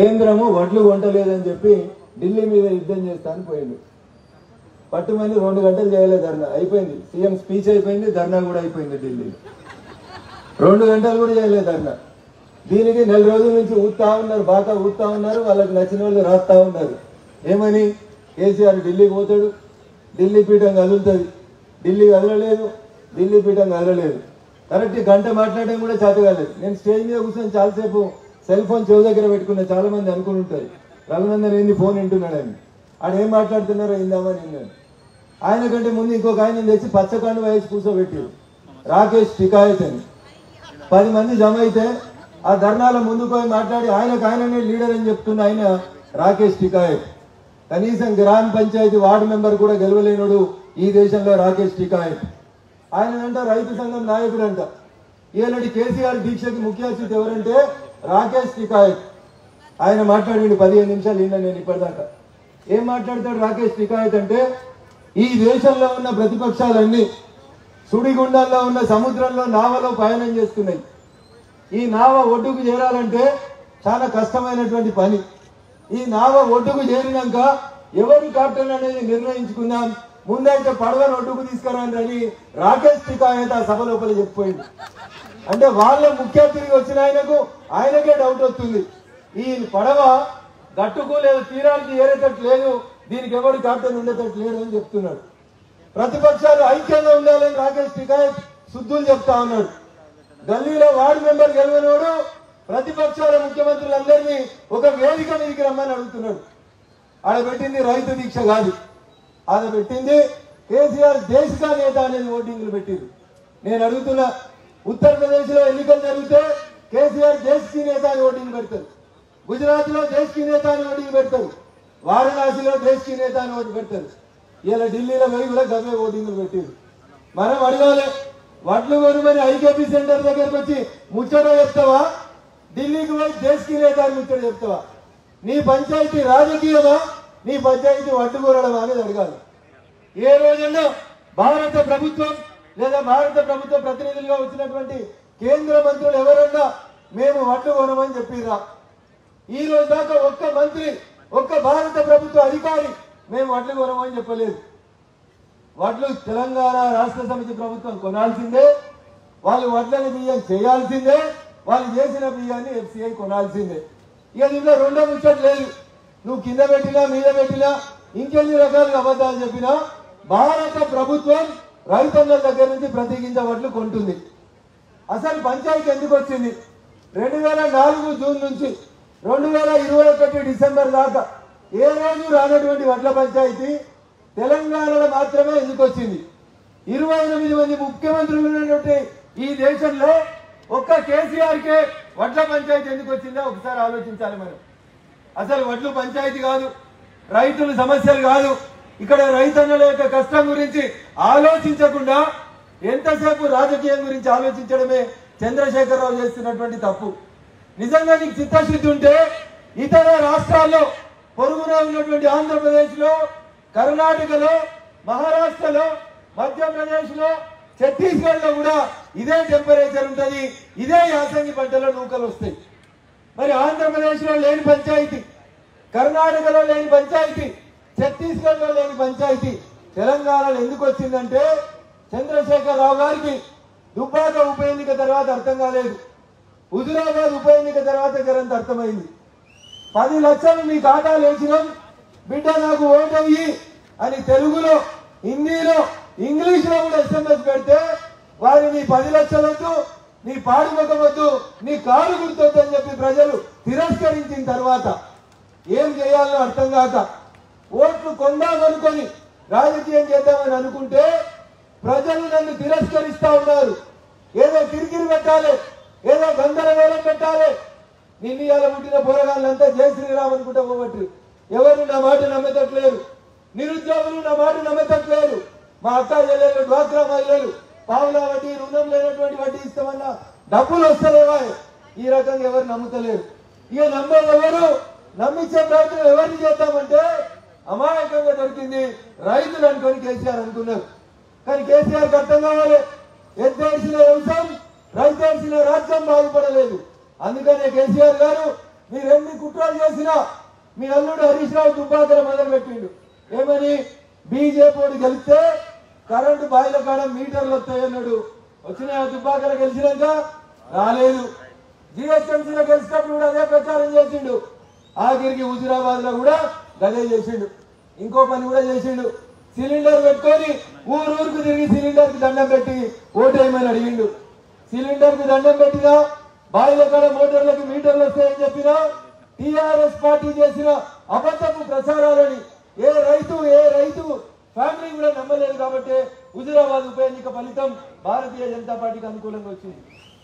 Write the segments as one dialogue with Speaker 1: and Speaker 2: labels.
Speaker 1: కేంద్రము వడ్లు కొంటలేదని చెప్పి ఢిల్లీ మీద యుద్ధం చేస్తాను పోయిండు పట్టుమంది రెండు గంటలు చేయలేదు ధర్నా అయిపోయింది సీఎం స్పీచ్ అయిపోయింది ధర్నా కూడా అయిపోయింది ఢిల్లీలో రెండు గంటలు కూడా చేయలేదు ధర్నా దీనికి నెల రోజుల నుంచి ఊతా ఉన్నారు బాగా ఊతా ఉన్నారు వాళ్ళకి నచ్చిన వాళ్ళు రాస్తా ఉన్నారు ఏమని కేసీఆర్ ఢిల్లీకి పోతాడు ఢిల్లీ పీఠం కదులుతుంది ఢిల్లీ కదలలేదు ఢిల్లీ పీఠం కదలలేదు కరెక్ట్ గంట మాట్లాడడం కూడా చేత కాలేదు నేను స్టేజ్ మీద కూర్చొని చాలాసేపు సెల్ ఫోన్ చెవు దగ్గర పెట్టుకున్న చాలా మంది అనుకుని ఉంటారు రఘునందన్ ఏంది ఫోన్ వింటున్నాడని ఆడ ఏం మాట్లాడుతున్నారో ఇందామని విన్నాను ఆయన కంటే ముందు ఇంకొక ఆయన తెచ్చి పచ్చకండు వేసి కూర్చోబెట్టారు రాకేష్ టికాయత్ అని పది మంది జమ అయితే ఆ ధర్నాల ముందుకు పోయి మాట్లాడి ఆయనకు ఆయననే లీడర్ అని చెప్తున్న ఆయన రాకేష్ టికాయత్ కనీసం గ్రామ పంచాయతీ వార్డు మెంబర్ కూడా గెలవలేనుడు ఈ దేశంలో రాకేష్ టికాయత్ ఆయన అంట రైతు సంఘం నాయకుడు అంట ఈనాటి కేసీఆర్ దీక్షకి ముఖ్య అతిథి ఎవరంటే రాకేష్ టికాయత్ ఆయన మాట్లాడిండు పదిహేను నిమిషాలు ఈయన నేను ఇప్పటిదాకా ఏం మాట్లాడతాడు రాకేష్ టికాయత్ అంటే ఈ దేశంలో ఉన్న ప్రతిపక్షాలన్నీ సుడిగుండాల్లో ఉన్న సముద్రంలో నావలో పయనం చేస్తున్నాయి ఈ నావ ఒడ్డుకు చేరాలంటే చాలా కష్టమైనటువంటి పని ఈ నావ ఒడ్డుకు చేరినాక ఎవరు కెప్టెన్ అనేది నిర్ణయించుకుందాం ముందైతే పడవను ఒడ్డుకు తీసుకురండి అని రాకేష్ టికాయత్ ఆ సభ లోపల చెప్పిపోయింది అంటే వాళ్ళ ముఖ్య అతిథిగా వచ్చిన ఆయనకు ఆయనకే డౌట్ వస్తుంది ఈ పడవ గట్టుకు లేదు తీరానికి ఏరేటట్టు లేదు దీనికి ఎవరు కెప్టెన్ ఉండేటట్టు లేడు అని చెప్తున్నాడు ప్రతిపక్షాలు ఐక్యంగా ఉండాలని రాకేష్ టికాయత్ శుద్ధులు చెప్తా ఉన్నాడు గల్లీలో వార్డు మెంబర్ గెలవనోడు ప్రతిపక్షాల ముఖ్యమంత్రులందరినీ ఒక వేదిక మీదకి రమ్మని అడుగుతున్నాడు ఆడ పెట్టింది రైతు దీక్ష కాదు ఆడ పెట్టింది కేసీఆర్ దేశికా నేత అనేది ఓటింగ్లు పెట్టింది నేను అడుగుతున్నా ఉత్తరప్రదేశ్ లో ఎన్నికలు జరిగితే కేసీఆర్ దేశకీ నేత అని ఓటింగ్ పెడతారు గుజరాత్ లో దేశకీ నేత అని ఓటింగ్ పెడతారు వారణాసిలో దేశకీ నేత అని ఓటు పెడతారు ఇలా ఢిల్లీలో పోయి కూడా గవే ఓటింగ్లు పెట్టింది మనం అడగాలి వడ్లు కొనుమని ఐకేపీ సెంటర్ దగ్గరకు వచ్చి ముచ్చట చెప్తావా ఢిల్లీకి పోయి దేశకీ నేత అని ముచ్చట చెప్తావా నీ పంచాయతీ రాజకీయమా నీ పంచాయతీ వడ్లు కొనడమా అనేది అడగాలి ఏ రోజుల్లో భారత ప్రభుత్వం లేదా భారత ప్రభుత్వ ప్రతినిధులుగా వచ్చినటువంటి కేంద్ర మంత్రులు ఎవరన్నా మేము వడ్లు కొనమని చెప్పిరా ఈ రోజు దాకా ఒక్క మంత్రి ఒక్క భారత ప్రభుత్వ అధికారి మేము వడ్లు కొనమని చెప్పలేదు వడ్లు తెలంగాణ రాష్ట్ర సమితి ప్రభుత్వం కొనాల్సిందే వాళ్ళు వడ్లని బియ్యం చేయాల్సిందే వాళ్ళు చేసిన బియ్యాన్ని ఎఫ్సిఐ కొనాల్సిందే ఇక దీంట్లో రెండో ముచ్చట లేదు నువ్వు కింద పెట్టినా మీద పెట్టినా ఇంకెన్ని రకాలుగా అబద్ధాలు చెప్పినా భారత ప్రభుత్వం రైతన్నల దగ్గర నుంచి ప్రతి గింజ వడ్లు కొంటుంది అసలు పంచాయతీ ఎందుకు వచ్చింది రెండు వేల నాలుగు జూన్ నుంచి రెండు వేల ఇరవై ఒకటి డిసెంబర్ దాకా ఏ రోజు రానటువంటి వడ్ల పంచాయతీ తెలంగాణలో మాత్రమే ఎందుకు వచ్చింది ఇరవై ఎనిమిది మంది ముఖ్యమంత్రులు ఉన్నటువంటి ఈ దేశంలో ఒక్క కేసీఆర్ కే వడ్ల పంచాయతీ ఎందుకు వచ్చిందో ఒకసారి ఆలోచించాలి మనం అసలు వడ్లు పంచాయతీ కాదు రైతుల సమస్యలు కాదు ఇక్కడ రైతన్నల యొక్క కష్టం గురించి ఆలోచించకుండా ఎంతసేపు రాజకీయం గురించి ఆలోచించడమే చంద్రశేఖరరావు చేస్తున్నటువంటి తప్పు నిజంగా నీకు చిత్తశుద్ధి ఉంటే ఇతర రాష్ట్రాల్లో పొరుగున ఉన్నటువంటి ఆంధ్రప్రదేశ్ లో కర్ణాటకలో మహారాష్ట్రలో మధ్యప్రదేశ్ లో ఛత్తీస్గఢ్ లో కూడా ఇదే టెంపరేచర్ ఉంటది ఇదే యాసంగి పంటలో నూకలు వస్తాయి మరి ఆంధ్రప్రదేశ్ లో లేని పంచాయతీ కర్ణాటకలో లేని పంచాయతీ ఛత్తీస్గఢ్ లో లేని పంచాయతీ తెలంగాణలో ఎందుకు వచ్చిందంటే చంద్రశేఖర్ రావు గారికి దుబ్బాక ఉప ఎన్నిక తర్వాత అర్థం కాలేదు హుజురాబాద్ ఉప ఎన్నిక తర్వాత జరంత అర్థమైంది పది లక్షలు మీ ఖాతాలు వేసినాం బిడ్డ నాకు ఓటయ్యి అని తెలుగులో హిందీలో ఇంగ్లీష్ లో కూడా ఎస్ఎంఎస్ పెడితే వారి నీ పది లక్షలు వద్దు నీ పాడి ముఖం వద్దు నీ కారు గుర్తొద్దు అని చెప్పి ప్రజలు తిరస్కరించిన తర్వాత ఏం చేయాలో అర్థం కాక ఓట్లు కొందామనుకొని రాజకీయం చేద్దామని అనుకుంటే ప్రజలు నన్ను తిరస్కరిస్తా ఉన్నారు ఏదో కిరికిరి పెట్టాలి ఏదో గందరగోళం పెట్టాలి నిన్ను ఇలా పుట్టిన పోరగాళ్ళంతా జై శ్రీరామ్ అనుకుంటా పోవట్టు ఎవరు నా మాట నమ్మేటట్లేరు నిరుద్యోగులు నా మాట నమ్మేటట్లేరు మా అక్క చెల్లెలు డ్వాక్రా మహిళలు పావుల వడ్డీ రుణం లేనటువంటి వడ్డీ ఇస్తామన్నా డబ్బులు వస్తలేవా ఈ రకంగా ఎవరు నమ్ముతలేరు ఇక నమ్మేది ఎవరు నమ్మించే ప్రయత్నం ఎవరిని చేద్దామంటే అమాయకంగా దొరికింది రైతులు అనుకొని కేసీఆర్ అనుకున్నారు కానీ కేసీఆర్ అర్థం కావాలి ఎత్తేసిన వ్యవసాయం రైతేసిన రాజ్యం బాగుపడలేదు అందుకనే కేసీఆర్ గారు మీరు ఎన్ని కుట్రలు చేసినా మీ అల్లుడు హరీష్ రావు దుబ్బాకల మొదలు పెట్టిండు ఏమని బీజేపీ గెలిస్తే కరెంటు బాయిల కాడ మీటర్లు వస్తాయి అన్నాడు వచ్చిన దుబ్బాకల గెలిచినాక రాలేదు జిహెచ్ఎంసీలో గెలిచినప్పుడు కూడా అదే ప్రచారం చేసిండు ఆఖరికి హుజురాబాద్ లో కూడా గదే చేసిండు ఇంకో పని కూడా చేసిండు సిలిండర్ పెట్టుకొని ఊరు ఊరుకు తిరిగి సిలిండర్ కి దండం పెట్టి ఓటేయమని అడిగిండు సిలిండర్ కి దండం పెట్టినా బాయిల కాడ మోటార్లకు మీటర్లు వస్తాయని చెప్పినా టిఆర్ఎస్ పార్టీ చేసిన అబద్ధపు ప్రచారాలని ఏ రైతు ఏ రైతు ఫ్యామిలీ కూడా నమ్మలేదు కాబట్టి హుజురాబాద్ ఉప ఎన్నిక ఫలితం భారతీయ జనతా పార్టీకి అనుకూలంగా వచ్చింది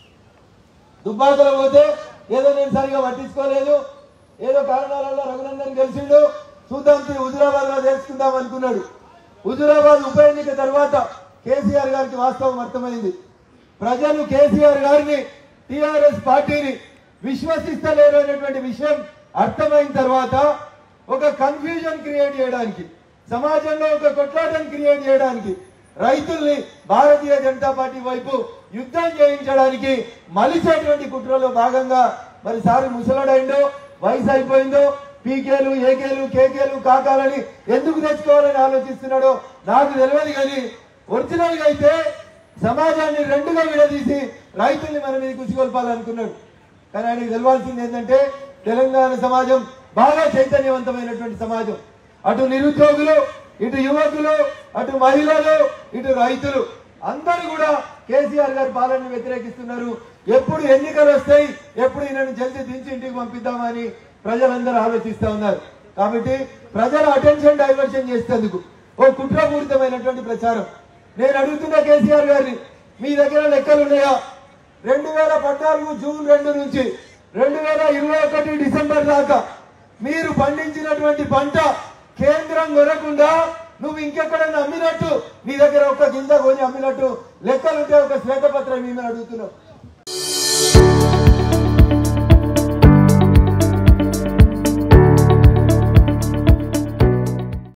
Speaker 1: దుబ్బాకలో పోతే ఏదో నేను సరిగా పట్టించుకోలేదు ఏదో కారణాల వల్ల రఘునందన్ గెలిచిండు చూద్దాం తీ హుజురాబాద్ లో తెలుసుకుందాం అనుకున్నాడు హుజురాబాద్ ఉప ఎన్నిక తర్వాత కేసీఆర్ గారికి వాస్తవం అర్థమైంది ప్రజలు కేసీఆర్ గారిని టిఆర్ఎస్ పార్టీని విశ్వసిస్తలేరు అనేటువంటి విషయం అర్థమైన తర్వాత ఒక కన్ఫ్యూజన్ క్రియేట్ చేయడానికి సమాజంలో ఒక కొట్లాటం క్రియేట్ చేయడానికి రైతుల్ని భారతీయ జనతా పార్టీ వైపు యుద్ధం చేయించడానికి మలిచేటువంటి కుట్రలో భాగంగా మరి సారి ముసలాడైందో వయసు అయిపోయిందో పీకేలు ఏకేలు కేకేలు కాకాలని ఎందుకు తెచ్చుకోవాలని ఆలోచిస్తున్నాడో నాకు తెలియదు కానీ ఒరిజినల్ గా అయితే సమాజాన్ని రెండుగా విడదీసి రైతుల్ని మన మీద కుసిగొల్పాలనుకున్నాడు కానీ ఆయనకు తెలవాల్సింది ఏంటంటే తెలంగాణ సమాజం బాగా చైతన్యవంతమైనటువంటి సమాజం అటు నిరుద్యోగులు ఇటు యువకులు అటు మహిళలు ఇటు రైతులు అందరూ కూడా కేసీఆర్ గారి పాలనను వ్యతిరేకిస్తున్నారు ఎప్పుడు ఎన్నికలు వస్తాయి ఎప్పుడు ఈయనను జల్దీ దించి ఇంటికి పంపిద్దామని ప్రజలందరూ ఆలోచిస్తా ఉన్నారు కాబట్టి ప్రజల అటెన్షన్ డైవర్షన్ చేసేందుకు ఓ కుట్రపూరితమైనటువంటి ప్రచారం నేను అడుగుతున్న కేసీఆర్ గారిని మీ దగ్గర లెక్కలు ఉన్నాయా రెండు వేల పద్నాలుగు జూన్ రెండు నుంచి రెండు వేల ఇరవై ఒకటి డిసెంబర్ దాకా మీరు పండించినటువంటి పంట కేంద్రం కొనకుండా నువ్వు ఇంకెక్కడైనా అమ్మినట్టు నీ దగ్గర ఒక గింజ కొని అమ్మినట్టు లెక్కలుంటే ఒక శ్వేతపత్రం మేము అడుగుతున్నావు